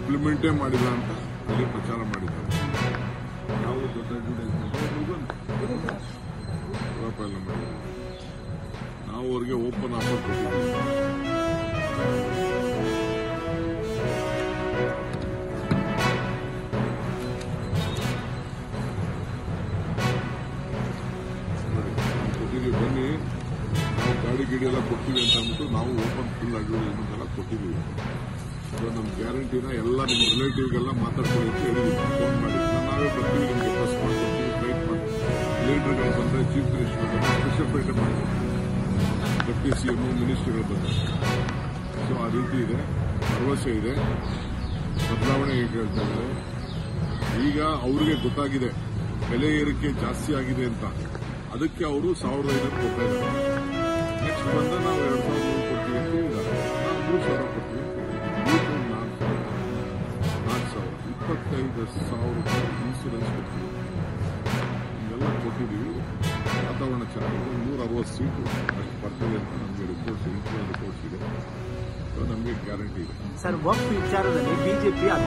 ಇಂಪ್ಲಿಮೆಂಟೇ ಮಾಡಿಲ್ಲ ಅಂತ ಅಲ್ಲಿ ಪ್ರಚಾರ ಮಾಡಿದ್ದಾರೆ ನಾವು ದೊಡ್ಡ ಪ್ರೊಫೈಲ್ ಮಾಡಿದ್ದಾರೆ ನಾವು ಅವ್ರಿಗೆ ಓಪನ್ ಆಫರ್ ಕೊಟ್ಟಿದ್ದೀವಿ ನೋಡಿ, ನಾವು ಕೊಟ್ಟಿದ್ದೀವಿ ಬನ್ನಿ ನಾವು ಗಾಡಿ ಗಿಡಿ ಎಲ್ಲ ಕೊಡ್ತೀವಿ ಅಂತ ಅಂದ್ಬಿಟ್ಟು ನಾವು ಓಪನ್ ಫುಲ್ ಅಡ್ವರ್ಟೈಸ್ಮೆಂಟ್ ಎಲ್ಲ ಕೊಟ್ಟಿದ್ದೀವಿ ಇವಾಗ ನಮ್ಮ ಗ್ಯಾರಂಟಿನ ಎಲ್ಲ ನಿಮ್ಮ ರಿಲೇಟಿವ್ಗೆಲ್ಲ ಮಾತಾಡ್ಕೊಳ್ಳಿ ಅಂತ ಹೇಳಿದ್ದೀವಿ ಫೋನ್ ಮಾಡಿ ನಾನು ನಾವೇ ಬರ್ತೀವಿ ನಿಮಗೆ ಬಸ್ ಮಾಡ್ಕೊಡ್ತೀವಿ ಫ್ಲೈಟ್ ಮಾಡ್ತೀವಿ ಲೀಡರ್ಗಳು ಬಂದರೆ ಚೀಫ್ ಮಿನಿಸ್ಟರ್ ಬಂದರೆ ಸ್ಪೆಷಲ್ ಫ್ಲೈಟ್ ಮಾಡ್ತೀವಿ ಡೆಪ್ಟಿ ಸಿ ಎಮ್ ಮಿನಿಸ್ಟರ್ಗಳು ಬಂದರೆ ಸೊ ಆ ರೀತಿ ಇದೆ ಭರವಸೆ ಇದೆ ಬದಲಾವಣೆ ಹೇಗೆ ಹೇಳ್ತಾ ಇದ್ದಾರೆ ಈಗ ಅವ್ರಿಗೆ ಗೊತ್ತಾಗಿದೆ ಬೆಲೆ ಏರಿಕೆ ಜಾಸ್ತಿ ಆಗಿದೆ ಅಂತ ಅದಕ್ಕೆ ಅವರು ಸಾವಿರದ ಐನೂರು ಕೊಡ್ತಾ ಇದ್ದಾರೆ ನೆಕ್ಸ್ಟ್ ಬಂದ ನಾವು ಎರಡು ಸಾವಿರ ನೂರು ಕೊಡ್ತೀವಿ ಅಂತ ಹೇಳಿದ್ದಾರೆ ನಾವು ಮೂರು ಸಾವಿರ ಕೊಡ್ತೀವಿ ಅಂತ ಹೇಳಿದ್ದೀವಿ. ಮೂರು ನಾಲ್ಕು ಸಾವಿರ ನಾಲ್ಕು ಸಾವಿರ ಇಪ್ಪತ್ತೈದು ಸಾವಿರ ರೂಪಾಯಿ ಇನ್ಸೂರೆನ್ಸ್ ಕೊಡ್ತೀವಿ ಇದೆಲ್ಲ ಕೊಟ್ಟಿದ್ದೀವಿ ವಾತಾವರಣ ಚೆನ್ನಾಗಿದೆ ನೂರ ಅರವತ್ತು ಸೀಟು ಅಷ್ಟು ಬರ್ತದೆ ಅಂತ ನಮಗೆ ರಿಪೋರ್ಟ್ಸ್ ಇಂಟರ್ನಲ್ ರಿಪೋರ್ಟ್ಸ್ ಇದೆ ಸೊ ನಮಗೆ ಗ್ಯಾರಂಟಿ ಇದೆ ಸರ್ ವಕ್ಫ್ ವಿಚಾರದಲ್ಲಿ ಬಿಜೆಪಿ